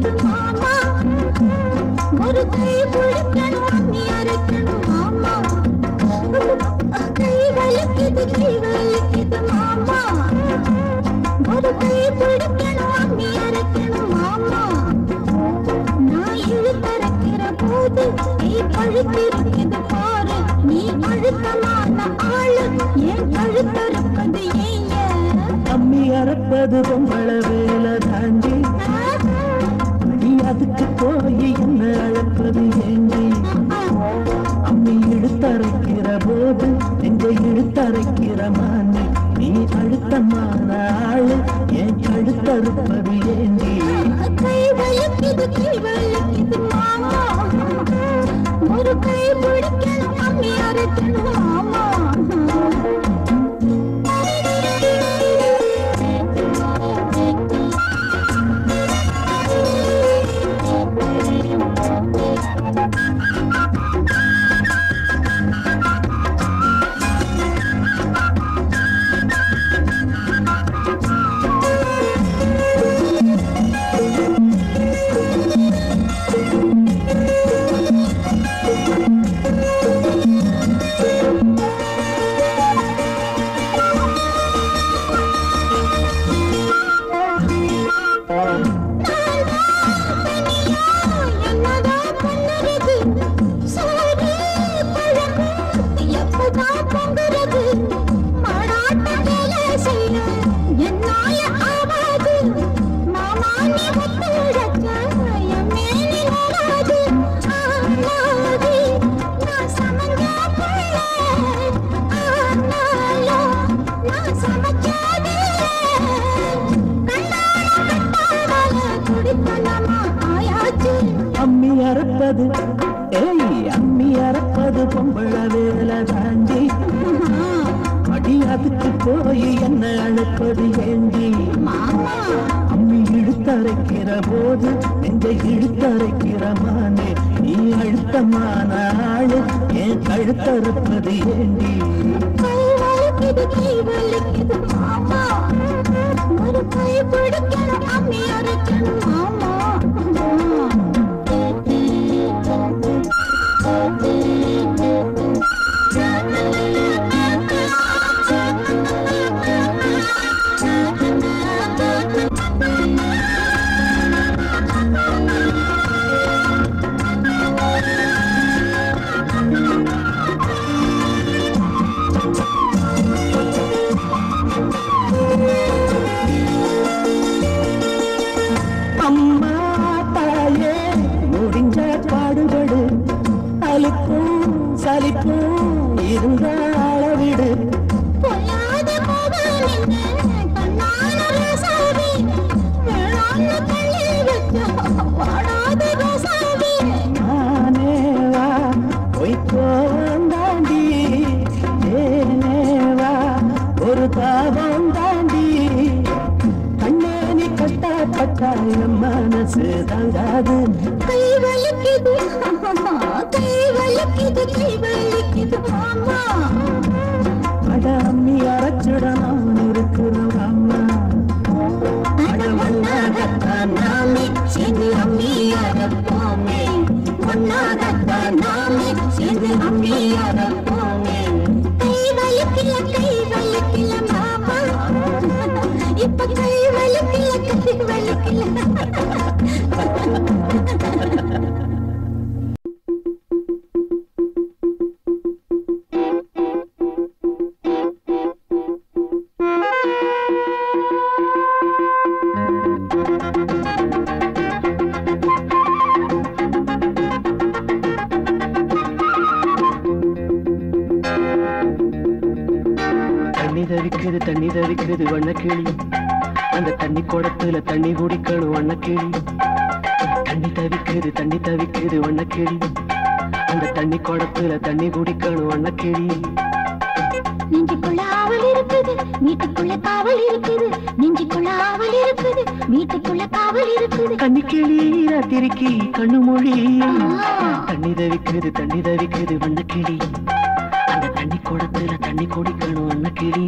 அரைக்குது மாமா ஒரு கை பிடிக்கணும் அம்மி அரைக்கணும் மாமா கை வலிக்குது கை வலிக்குது மாமா ஒரு கை பிடிக்கணும் அம்மி அரைக்கணும் மாமா நான் இழுத்தரைக்கிற போது நீ பழுத்திருக்குது பாரு நீ அழுத்தமான ஆளு ஏன் கழுத்தறுப்பது ஏங்க அம்மி அறப்பது பொம்பள வேலை தாண்டி நீ அதுக்கு போய் என்ன அழைப்பது ஏண்டி அம்மி இழுத்தரைக்கிற போது நெஞ்சை இழுத்தரைக்கிற மானி நீ அழுத்தமான ஆளு ஏன் கழுத்தறுப்பது ஏண்டி கை வலிக்குது கை வலிக்குது மாமா ஒரு கை பிடிக்கணும் அம்மி அரைக்கணும் மாமா என்னதான் பண்ணுறது சோறு பழக்கம் எப்பதான் பொங்குறது மாடாட்ட வேலை செய்ய என்னால ஆவாது மாமா நீ ஒத்துழைக்க என் மேனி வராது ஆனாது நான் சமஞ்ச பிள்ளை ஆனாலும் நான் சமைக்காதே கண்ணால கட்டாமல குடித்தனமா ஆயாச்சு அம்மி அறப்பது ஏய் அம்மி அறப்பது பொம்பள வேலை தாண்டி அடி அதுக்கு போய் என்ன அழைப்பது ஏண்டி மாமா அம்மி இழுத்தரைக்கிற போது நெஞ்சை இழுத்தரைக்கிற மானே நீ அழுத்தமான ஆளு ஏன் கழுத்தறுப்பது ஏண்டி கை வலிக்குது கை வலிக்குது மாமா ஒரு கை பிடிக்கணும் அம்மி அரைக்கணும் மாமா அம்மா தாயே முடிஞ்ச பாடுபடு அலுப்பும் சலிப்பும் இருந்த அளவிடு பொல்லாத முகம் என்ன கண்ணான ரசாவி வேளாண்மை தள்ளி வச்ச வாடாத ரசாவி நானே வா பொய்க்கோவம் தாண்டி ஏனே வா ஒரு தாபம் தாண்டி கண்ணானி கட்டாப்பட்டாயம் மனசு தாங்காது கை வலிக்குது கை வலிக்குது கை வலிக்குது மாமா அட அம்மி அரைச்சுட நான் இருக்கிறோம் அம்மா அட ஒன்னாகத்தான் நாமே சேர்ந்து அம்மி அறப்போமே ஒன்னாகத்தான் நாமே சேர்ந்து அம்மி அறப்போமே கை வலிக்கல கை வலிக்கல மாமா இப்ப கை வலிக்கல கை வலிக்கல தண்ணி தவிக்குது தண்ணி தவிக்குது வண்ணக்கிளி அந்த தண்ணி குடத்துல தண்ணி குடிக்கணும் வண்ணக்கிளி தண்ணி தவிக்குது தண்ணி தவிக்குது வண்ணக்கிளி அந்த தண்ணி குடத்துல தண்ணி குடிக்கணும் வண்ணக்கிளி நெஞ்சுக்குள்ள ஆவல் இருக்குது வீட்டுக்குள்ள காவல் இருக்குது நெஞ்சுக்குள்ள ஆவல் இருக்குது வீட்டுக்குள்ள காவல் இருக்குது கன்னிக்கிளி ராத்திரிக்கு கண்ணு மொழி தண்ணி தவிக்குது தண்ணி தவிக்குது வண்ணக்கிளி அந்த தண்ணி குடத்துல தண்ணி குடிக்கணும் வண்ணக்கிளி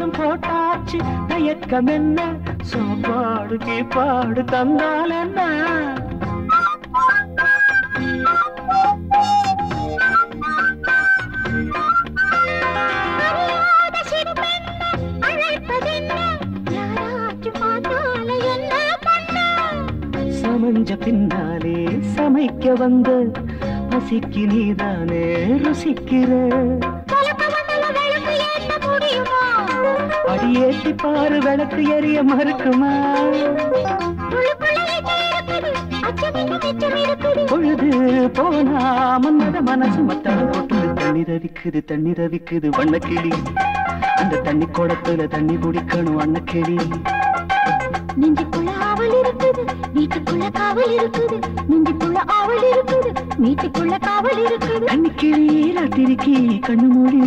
கோலம் போட்டாச்சு தயக்கம் என்ன சாப்பாடு கீப்பாடு தந்தால் என்ன அறியாத சிறுபெண்ணை அழைப்பதென்ன? யாராச்சும் பார்த்தாலே என்ன பண்ண? சமஞ்ச பின்னாலே சமைக்க வந்த பசிக்கு நீதானே ருசிக்கிற கலக்க மண்டல விளக்கு ஏத்த முடியுமா? அடியேத்தி பாரு விளக்கு எரிய மறுக்குமா உள்ளுக்குள்ள ஈச்சல் இருக்குது, அச்சமிட்டு மிச்சம் இருக்குது. பொழுது போனா மன்னத மனசு மத்தளம் போட்டுது தண்ணி தவிக்குது தண்ணி தவிக்குது வண்ணக்கிளி அந்த தண்ணி குடத்துல தண்ணி குடிக்கணும் வண்ணக்கிளி நெஞ்சுக்குள்ள ஆவல் இருக்குது வீட்டுக்குள்ள காவல் இருக்குது நெஞ்சுக்குள்ள ஆவல் இருக்குது வீட்டுக்குள்ள காவல் இருக்குது கண்ணிக்கிளி ராத்திரிக்கு கண்ணு மூடி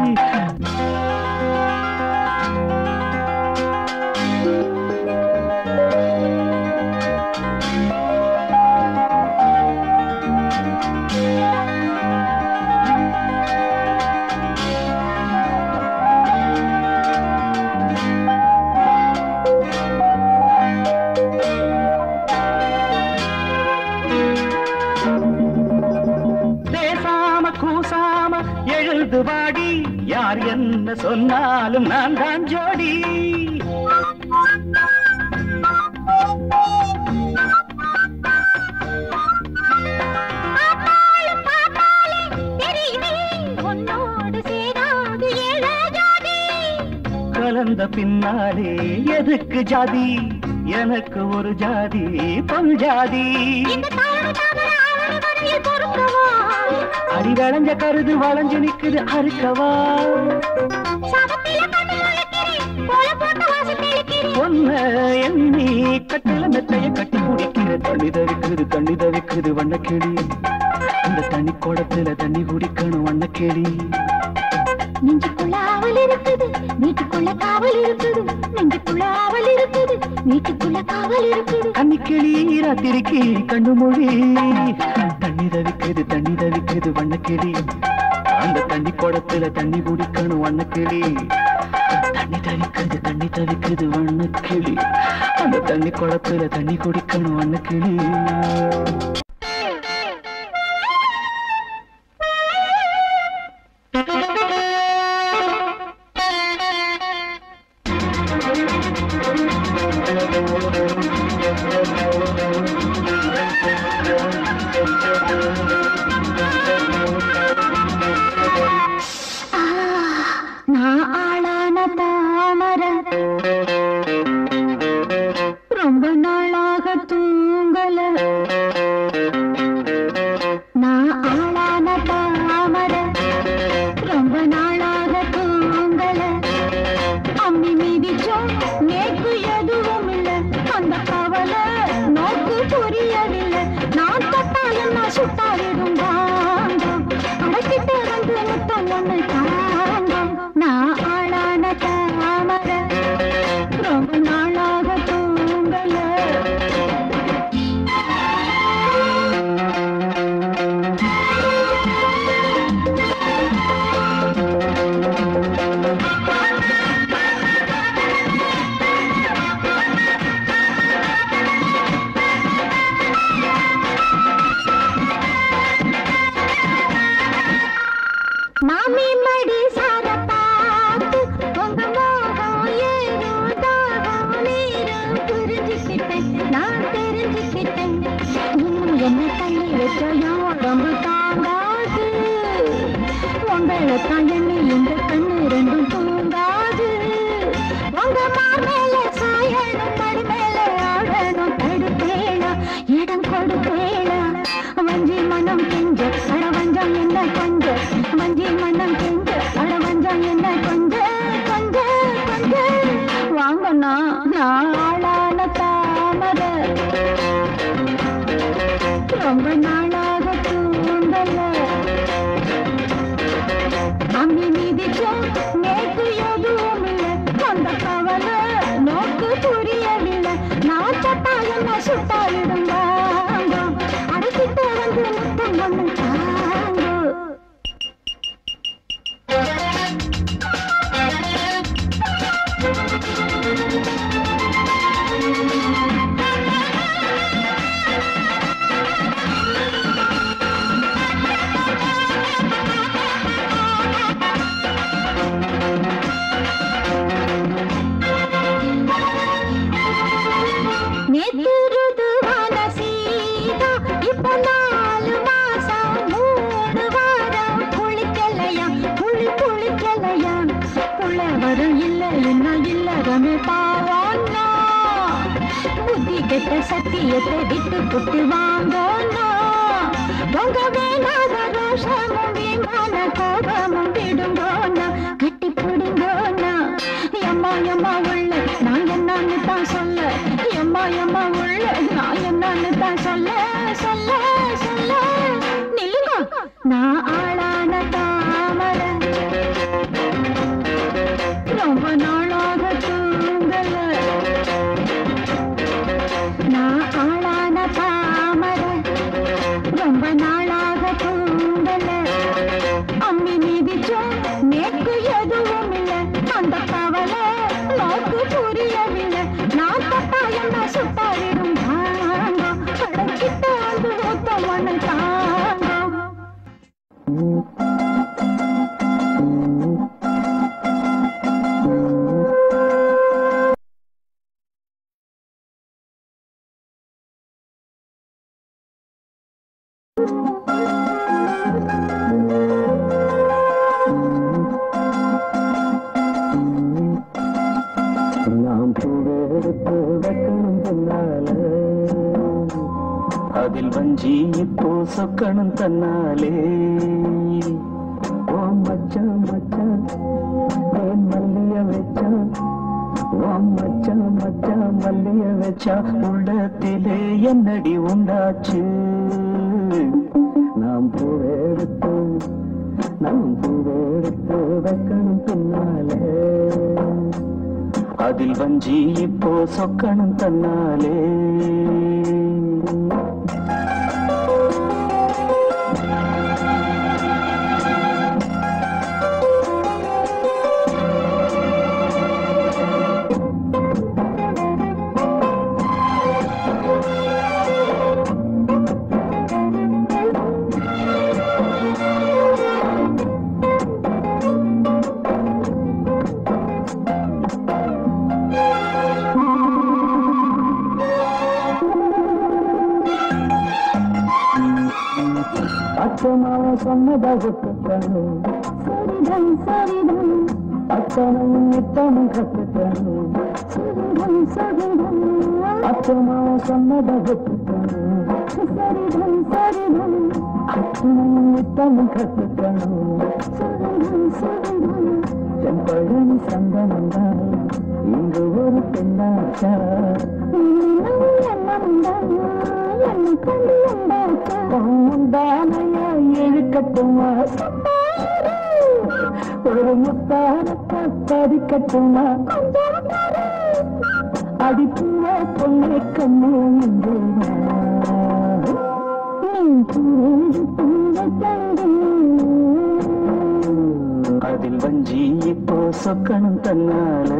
பேசாம கூசாம எழுது வாடி யார் என்ன சொன்னாலும் நான் தான் ஜோடி பார்த்தாலும் பார்த்தாலே தெரியுமே உன்னோடு சேராது ஏழ ஜாதி கலந்த பின்னாலே எதுக்கு ஜாதி எனக்கு ஒரு ஜாதி பொன் ஜாதி இந்த தாழ்வு தாமரை ஆவணி வரையில் பொறுக்கவா அடி வளைஞ்ச கருது வளைஞ்சு நிக்குது அறுக்கவா சவத்தில கண்ணு முழிக்கிறேன் போல போட்ட வாசல் தெளிக்கிறேன் ஒன்ன எண்ணி கட்டில மெத்தைய கட்டி குடிக்கிற தண்ணி தவிக்குது தண்ணி தவிக்குது வண்ணக்கிளி இந்த தண்ணி குடத்துல தண்ணி குடிக்கணும் வண்ணக்கிளி நெஞ்சுக்குள்ள ஆவல் இருக்குது வீட்டுக்குள்ள காவல் இருக்குது நெஞ்சுக்குள்ள ஆவல் இருக்குது வீட்டுக்குள்ள காவல் இருக்குது கண்ணிக்கிளி ராத்திரிக்கு கண்ணு மொழி தண்ணி தவிக்குது தண்ணி தவிக்குது வண்ணக்கிளி அந்த தண்ணி குடத்துல தண்ணி குடிக்கணும் வண்ணக்கிளி தண்ணி தவிக்குது தண்ணி தவிக்குது வண்ணக்கிளி அந்த தண்ணி குடத்துல தண்ணி குடிக்கணும் வண்ணக்கிளி ஆ, நான் ஆளான தாமரை ரொம்ப நாளாக தூங்கல நான் ஆளான தாமரை ரொம்ப நாளாக தூங்கல அம்மி மீதிச்சோம் நேக்கு எதுவும் இல்ல அந்த கவலை நோக்கு புரியவில்லை நான் தொட்டாலும் நான் சுட்டாலிடும் வாங்கும் அடைச்சிட்டு வந்து முத்தம் ஒண்ணு தாங்கும் நான் ஆளான தாமரை ரொம்ப நாளாக தூங்கல மாமி மடி சார பார்த்து உங்க மோகம் ஏதோ தாகம் நேரம் புரிஞ்சுக்கிட்டேன் நான் தெரிஞ்சுக்கிட்டேன் இன்னும் என்ன தள்ளி வச்சோ உடம்பு தாங்காது உங்களை தான் எண்ணி இந்த கண்ணு ரெண்டும் தூங்காது உங்க மாமேல சாயணும் மடி மேல ஆடணும் தடுப்பேனா இடம் கொடுப்பேனா வஞ்சி மனம் கெஞ்ச அட வஞ்சம் என்ன கொஞ்ச வஞ்சி மனம் கெஞ்ச அட வஞ்சம் என்ன கொஞ்ச கொஞ்ச கொஞ்ச வாங்கண்ணா நான் ஆளான தாமரை ரொம்ப நாளாக தூண்டல அம்மி மீதிச்சோம் நேற்று எதுவும் இல்லை அந்த கவலை நோக்கு புரியவில்லை நான் சட்டாயம் நான் சுட்டாயிடும் வாங்கோ அடைச்சிட்டு வந்து முத்தம் ஒன்று தாங்கோ இல்ல என்ன இல்லறமே பாவோன்னா புத்தி கெட்ட சத்தியத்தை விட்டு புட்டு வாங்கோன்னா உங்க வேணாத ரோஷமும் வீணான கோபமும் விடுங்கோன்னா கட்டி பிடிங்கோன்னா எம்மா எம்மா உள்ள நான் என்னன்னு தான் சொல்ல எம்மா எம்மா உள்ள நான் என்னன்னு தான் சொல்ல சொல்ல சொல்ல நில்லுங்க நான் ஆளான தாமரை ரொம்ப நாளாக தூங்கல நான் ஆளான தாமரை ரொம்ப நாளாக தூங்கல அம்மி மிதிச்சோம் நேக்கு எதுவும் இல்ல அந்த கவலை நோக்கு புரியவில்லை நான் தப்பா என்ன சுட்டாவிடும் தாங்கோ அடக்கிட்ட வந்து ஊத்த மண்ணு தாங்கோ நாம் பூவெடுத்து வைக்கணும் தன்னால அதில் வஞ்சி இப்போ சொக்கணும் தன்னாலே ஓ மச்சான் மச்சான் ஏன் மல்லிய வச்சான் ஓ மச்சான் மச்சான் மல்லிய வச்சா உள்ளத்திலே என்னடி உண்டாச்சு நாம் பூவெடுத்து நாம் பூவெடுத்து வைக்கணும் பின்னாலே அதில் வஞ்சி இப்போ சொக்கணும் தன்னாலே அச்சமாவ சொன்னதை விட்டுட்டணும் சரிதம் சரிதம் அத்தனையும் நித்தமும் கத்துட்டணும் சரிதம் சரிதம் அச்சமாவ சொன்னதை விட்டுட்டணும் சரிதம் சரிதம் அத்தனையும் நித்தமும் கத்துட்டணும் சரிதம் சரிதம் என் பழனி சந்தனம் தான் இங்கு ஒரு பெண்ணாச்சா முந்தானையா இழுக்கட்டுமா ஒரு முத்தானத்தை பதிக்கட்டுமா அடிப்புவ பொண்ணை கண்ணு அதில் வஞ்சி இப்போ சொக்கணும் தன்னால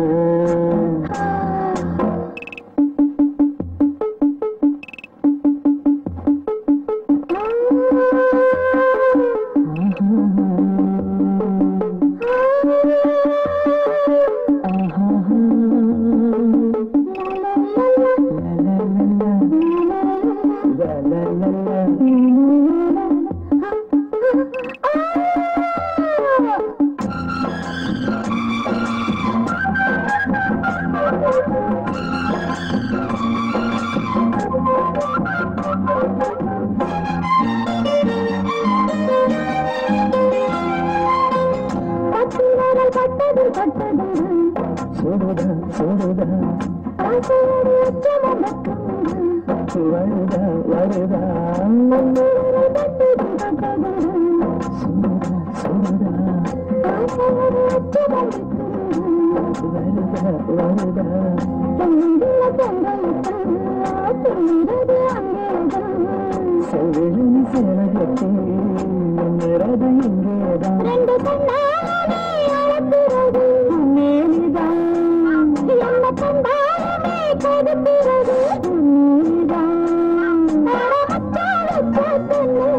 பட்டது பட்டது சுடுதா சுடுதா ஆசையோடு அச்சமும் வெட்கமும் வருதா வருதா பட்டது பட்டது சுடுதா சுடுதா ஆசையோடு அச்சமும் வெட்கமும் வருதா வருதா பொங்கிய பொங்கலுக்கு துணிறது அங்கேதான் செவிழி சேலகத்தே நிறது இங்கேதான் ரெண்டு கண்ணாலே அழகிறது மேலிதான் என்ன கண்டாலுமே கடுக்கிறது நீதான் மச்சாலுக்கு தன்னை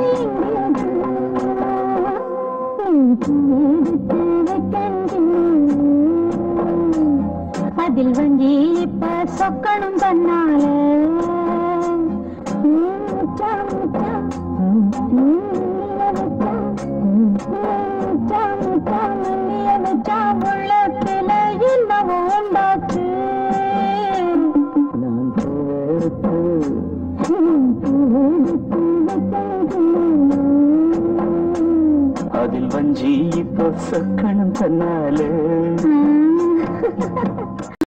அதில் வங்கி இப்ப சொக்கணும் தன்னால முச்சா முச்சா முச்சா முச்சா முச்சா உள்ளத்தில அதில் வஞ்சி இப்போ சொக்கணும் தன்னாலே